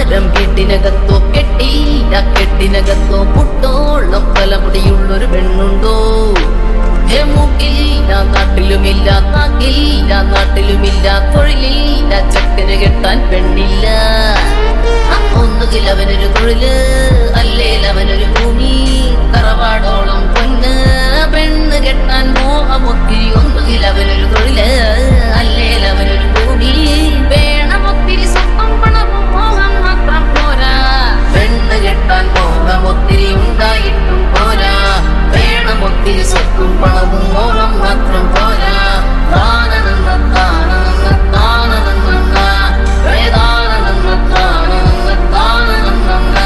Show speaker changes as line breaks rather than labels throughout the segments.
ആയിരം കെട്ടിനകത്തോ കെട്ടിയില്ല കെട്ടിനകത്തോ പുട്ടോളം തലമുടിയുള്ളൊരു പെണ്ണുണ്ടോ ഹേ, മൂക്കില്ല നാട്ടിലുമില്ല നാക്കില്ല നാട്ടിലുമില്ല തൊഴിലില്ല ചക്കര കെട്ടാൻ പെണ്ണില്ല ആ, ഒന്നുകിൽ അവനൊരു തൊഴില് അല്ലേൽ അവനൊരു ഭൂമി തറവാടോളം പൊന്ന് പെണ്ണ് കെട്ടാൻ മോഹമൊത്തിരി ഒന്നുകിൽ അവനൊരു തൊഴില് അല്ലേൽ അവനൊരു ഭൂമി വേണമൊത്തിരി സ്വന്തം പണവും മോഹം മാത്രം പോരാ പെണ്ണ് കെട്ടാൻ മോഹമൊത്തിരി ഉണ്ടായിട്ടും പോരാ വേണമൊത്തിരി സ്വത്തും പണവും മോഹം മാത്രം പോരാ താനനന്ന താനനന്ന താനനന്ന വേദാനനന്ന താനനന്ന താനനന്ന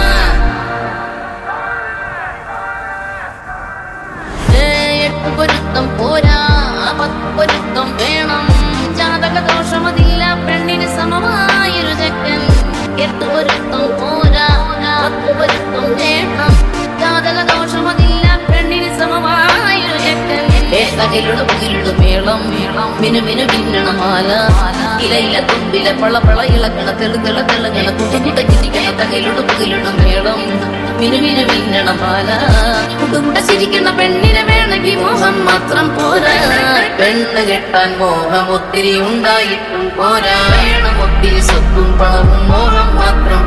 എട്ട് പൊരുത്തം പോരാ പത്ത് പൊരുത്തം വേണം ജാതക ദോഷമതില്ല പെണ്ണിന് സമമായൊരു ചെക്കൻ എട്ട് പൊരുത്തം പോരാ പത്ത് പൊരുത്തം വേണം ജാതക ദോഷമതില്ല പെണ്ണിന് സമമായൊരു ചെക്കൻ തകിലുടു പുകിലുടു മേളം മേളം മിനു മിനു മിന്നണ മാല ഇലയില തുമ്പില പള പള ഇളക്കണ തെളു തെള തെളങ്ങണ കുട്ടുകുട്ട ചിരിക്കണ തകിലുടു പുകിലുടു മേളം മിനു മിനു മിന്നണ മാല കുട്ടുകുട്ട ചിരിക്കണ പെണ്ണിനെ വേണമെങ്കിൽ മോഹം മാത്രം പോരാ പെണ്ണ് കെട്ടാൻ മോഹം ഒത്തിരി ഉണ്ടായിട്ടും പോരാ വേണം ഒത്തിരി സ്വത്തും പണവും മോഹം മാത്രം